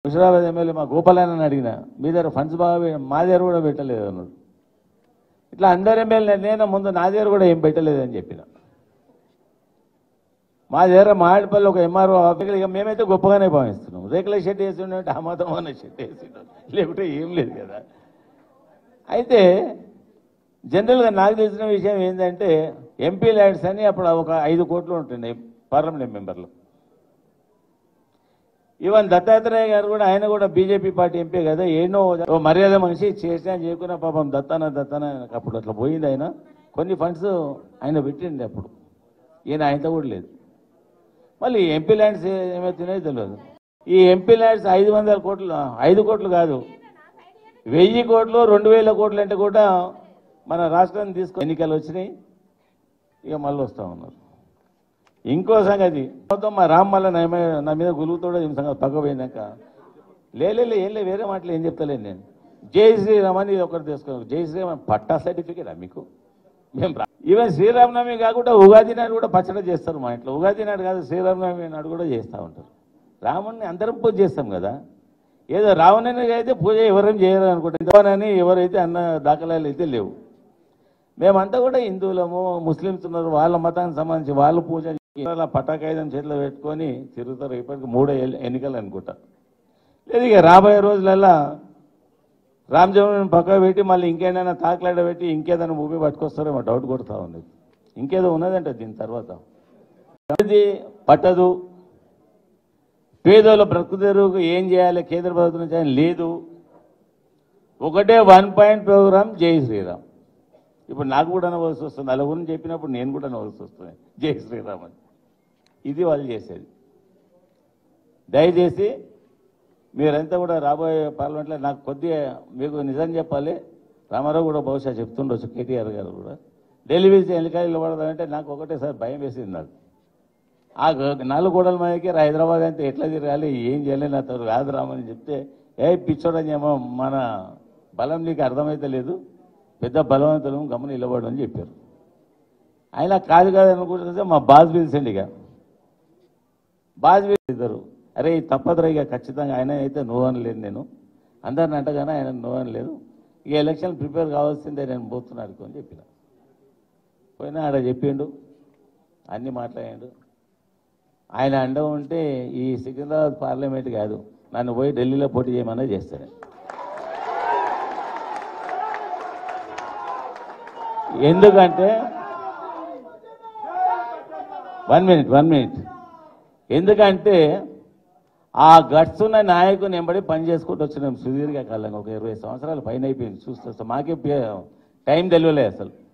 హుషరాబాద్ MLA మా గోపాలన్న అడిగిన మీ దగ్గర ఫండ్స్ బాగా పె- మా దగ్గర కూడా పెట్టలేదు అన్నాడు ఇట్లా అందరు ఎమ్మెల్యే నేను ముందు నా దగ్గర కూడా ఏం పెట్టలేదు అని చెప్పిన మా దగ్గర మామిడిపల్లి ఒక ఎంఆర్ఓ ఆఫీసులు ఇక మేమైతే గొప్పగానే భావిస్తున్నాం రేకుల షెడ్ వేసి ఉండే ఆ మాత్రం అన్న షెడ్ వేసి లేకుంటే ఏం లేదు కదా అయితే జనరల్గా నాకు తెలిసిన విషయం ఏంటంటే ఎంపీ ల్యాండ్స్ అని అప్పుడు ఒక ఐదు కోట్లు ఉంటుండే పార్లమెంట్ మెంబర్లు ఈవెన్ దత్తాత్రేయ గారు కూడా ఆయన కూడా బీజేపీ పార్టీ ఎంపీ కదా ఏనో ఓ మర్యాద మనిషి చేసినా చేయకున్నా పాపం దత్తాన దత్తాన అప్పుడు అట్లా పోయింది ఆయన కొన్ని ఫండ్స్ ఆయన పెట్టిండి అప్పుడు ఈయన ఆయనతో కూడా లేదు మళ్ళీ ఎంపీ ల్యాండ్స్ ఏమవుతున్నాయో తెలియదు ఈ ఎంపీ ల్యాండ్స్ ఐదు వందల కోట్లు ఐదు కోట్లు కాదు వెయ్యి కోట్లు రెండు వేల కోట్లు అంటే కూడా మన రాష్ట్రాన్ని తీసుకు ఎన్నికలు వచ్చినాయి ఇక మళ్ళీ వస్తూ ఉన్నారు ఇంకో సంగతి మొత్తం మా రామ్ మళ్ళీ నా మీద నా మీద గులుగుతాడో ఏం సంగతి పక్క పోయినాక లేలే ఏం లే వేరే మాటలు ఏం చెప్తలేను నేను జై శ్రీరామ్ అని ఇది ఒకటి తీసుకున్నాను జై శ్రీరామ్ పట్టా సర్టిఫికేటా మీకు మేము రా- ఈవెన్ శ్రీరామనవమి కాకుండా ఉగాది నాడు కూడా పచ్చడి చేస్తారు మా ఇంట్లో ఉగాది నాడు కాదు శ్రీరామనవమి నాడు కూడా చేస్తూ ఉంటారు రాముడిని అందరం పూజ చేస్తాం కదా ఏదో రావణునికి అయితే పూజ ఎవరేం చేయరు అనుకుంటారు ఎవరైతే అన్న దాఖలాలు అయితే లేవు మేమంతా కూడా హిందువులము ముస్లిమ్స్ ఉన్నారు వాళ్ళ మతానికి సంబంధించి వాళ్ళు పూజ అలా పటాకాయుధం చేతిలో పెట్టుకొని తిరుగుతారు ఇప్పటికి మూడో ఎల్- ఎన్నికలు అనుకుంటా లేదు ఇక రాబోయే రోజులల్లా రామ్ జన్మని పక్క పెట్టి మళ్ళీ ఇంకేదైనా తాకలాడ పెట్టి ఇంకేదైనా మూవీ పట్టుకొస్తారేమో డౌట్ కొడతా ఉంది ఇంకేదో ఉన్నదంట దీని తర్వాత ఇది పట్టదు పేదోళ్ళ బ్రతుకుదెరువుకు ఏం చేయాలి కేంద్ర ప్రభుత్వం నుంచి అని లేదు ఒకటే వన్ పాయింట్ ప్రోగ్రామ్ జై శ్రీరామ్ ఇప్పుడు నాకు కూడా నవ్వాల్సి వస్తుంది అలా గురించి చెప్పినప్పుడు నేను కూడా నవ్వాల్సి వస్తుంది జై శ్రీరామ్ అని ఇది వాళ్ళు చేసేది దయచేసి మీరంతా కూడా రాబోయే పార్లమెంట్లో నాకు కొద్దిగా మీకు నిజం చెప్పాలి రామారావు కూడా బహుశా చెప్తుండొచ్చు కేటీఆర్ గారు కూడా ఢిల్లీ వేసి ఎన్నికలు పడదామంటే నాకు ఒకటేసారి భయం వేసింది నాకు ఆ గ- నాలుగు గోడల మీదకి హైదరాబాద్ అంతా ఎట్లా తిరగాలి ఏం చేయలేదు నా తను రాదు రామని చెప్తే ఏ పిచ్చోడని ఏమో మన బలం నీకు అర్థమైతే లేదు పెద్ద బలవంతులు గమని నిలబడు అని చెప్పారు ఆయన కాదు కాదు అనుకుంటే మా బాజ్ పిలిచండి ఇక బాజ్ ఇద్దరు అరే ఇది తప్పదురా ఇక ఖచ్చితంగా ఆయన అయితే నువ్వు అనలేదు నేను అందరిని అంటగానే ఆయన నువ్వు అనలేదు ఈ ఎలక్షన్ ప్రిపేర్ కావాల్సిందే నేను పోతున్నాడు అని చెప్పిన పోయినా ఆడ చెప్పిండు అన్ని మాట్లాడాడు ఆయన అండ ఉంటే ఈ సికింద్రాబాద్ పార్లమెంట్ కాదు నన్ను పోయి ఢిల్లీలో పోటీ చేయమన్నా చేస్తాను ఎందుకంటే వన్ మినిట్ వన్ మినిట్ ఎందుకంటే ఆ గట్స్ ఉన్న నాయకుని ఎంబడి పని చేసుకుంటూ వచ్చినాం సుదీర్ఘకాలంగా ఒక ఇరవై సంవత్సరాలు పైన అయిపోయింది చూస్తూ మాకే పే- టైం తెలియలేదు అసలు